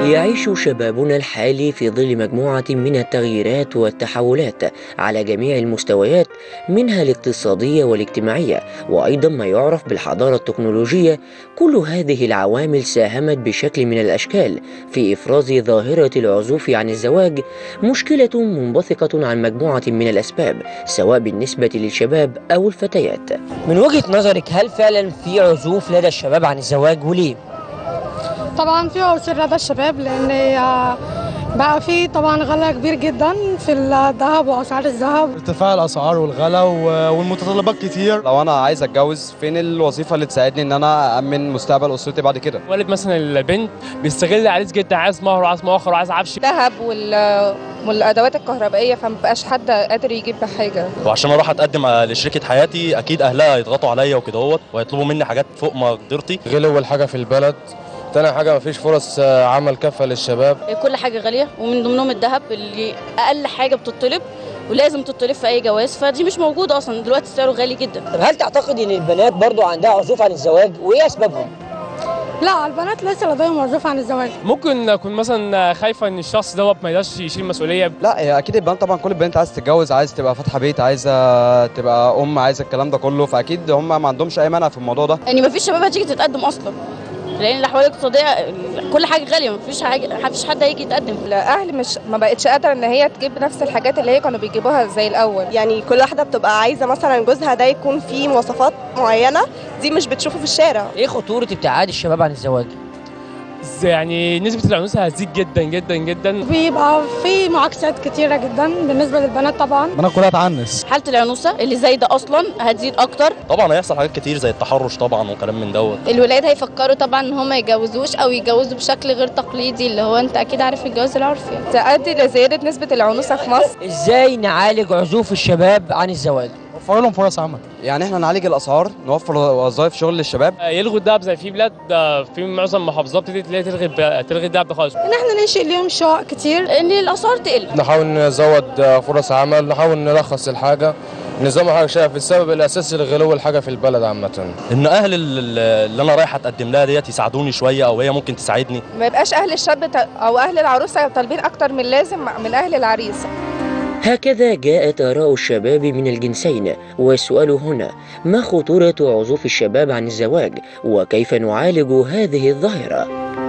يعيش شبابنا الحالي في ظل مجموعة من التغييرات والتحولات على جميع المستويات منها الاقتصادية والاجتماعية وأيضا ما يعرف بالحضارة التكنولوجية كل هذه العوامل ساهمت بشكل من الأشكال في إفراز ظاهرة العزوف عن الزواج مشكلة منبثقة عن مجموعة من الأسباب سواء بالنسبة للشباب أو الفتيات من وجهة نظرك هل فعلا في عزوف لدى الشباب عن الزواج وليه؟ طبعا في عسر لدى الشباب لان آه، بقى في طبعا غلا كبير جدا في الذهب واسعار الذهب ارتفاع الاسعار والغلا و- والمتطلبات كتير لو انا عايز اتجوز فين الوظيفه اللي تساعدني ان انا امن مستقبل اسرتي بعد كده والد مثلا البنت بيستغل العريس جدا عايز مهر وعايز مؤخر وعايز عفش الذهب وال والادوات الكهربائيه فمبقاش حد قادر يجيب بحاجه وعشان اروح اتقدم لشريكه حياتي اكيد اهلها هيضغطوا عليا وكده اهوت وهيطلبوا مني حاجات فوق مقدرتي غلو الحاجه في البلد تاني حاجه مفيش فرص آه، عمل كافه للشباب كل حاجة غالية ومن ضمنهم الذهب اللي أقل حاجة بتطلب ولازم تطلب في أي جواز فدي مش موجودة أصلا دلوقتي سعره غالي جدا طب هل تعتقد ان البنات برضو عندها عزوف عن الزواج وايه اسبابهم؟ لا البنات لسه لديهم عزوف عن الزواج ممكن اكون مثلا خايفه ان الشخص دوت ما يقدرش يشيل مسؤوليه لا هي اكيد البنات طبعا كل البنات عايز تتجوز عايز تبقى فاتحه بيت عايزه تبقى ام عايزه الكلام ده كله فاكيد هم ما عندهمش اي مانع في الموضوع ده يعني مفيش شباب هتيجي تتقدم أصلا لأن الأحوال الاقتصادية كل حاجة غالية مفيش حاجة مفيش حد هيجي يتقدم الاهل مش ما بقتش قادره ان هي تجيب نفس الحاجات اللي هي كانوا بيجيبوها زي الاول يعني كل واحدة بتبقى عايزة مثلا جوزها ده يكون فيه مواصفات معينة دي مش بتشوفه في الشارع ايه خطورة ابتعاد الشباب عن الزواج؟ يعني نسبه العنوسه هتزيد جدا جدا جدا بيبقى في معاكسات كتيرة جدا بالنسبة للبنات طبعا البنات كلها تعنس حالة العنوسة اللي زايدة أصلا هتزيد أكتر طبعا هيحصل حاجات كتير زي التحرش طبعا وكلام من دوت الولاد هيفكروا طبعا ان هم ما يجوزوش او يجوزوا بشكل غير تقليدي اللي هو انت اكيد عارف الجواز العرفي تؤدي لزياده نسبه العنوسه في مصر ازاي نعالج عزوف الشباب عن الزواج؟ وفر لهم فرص عمل يعني احنا نعالج الاسعار نوفر وظائف شغل للشباب يلغوا الدهب زي في بلاد في معظم المحافظات ابتدت اللي هي تلغي تلغي الدهب ده خالص ان احنا ننشئ ليهم شقق كتير ان الاسعار تقل نحاول نزود آه، فرص عمل نحاول نلخص الحاجه نظام حاجه شايف السبب الاساسي لغلو الحاجه في البلد عامه ان اهل ال- اللي انا رايح اتقدم لها ديت يساعدوني شويه او هي ممكن تساعدني ما يبقاش اهل الشاب ت- او اهل العروسه طالبين اكتر من لازم من اهل العريس هكذا جاءت آراء الشباب من الجنسين والسؤال هنا ما خطورة عزوف الشباب عن الزواج وكيف نعالج هذه الظاهرة؟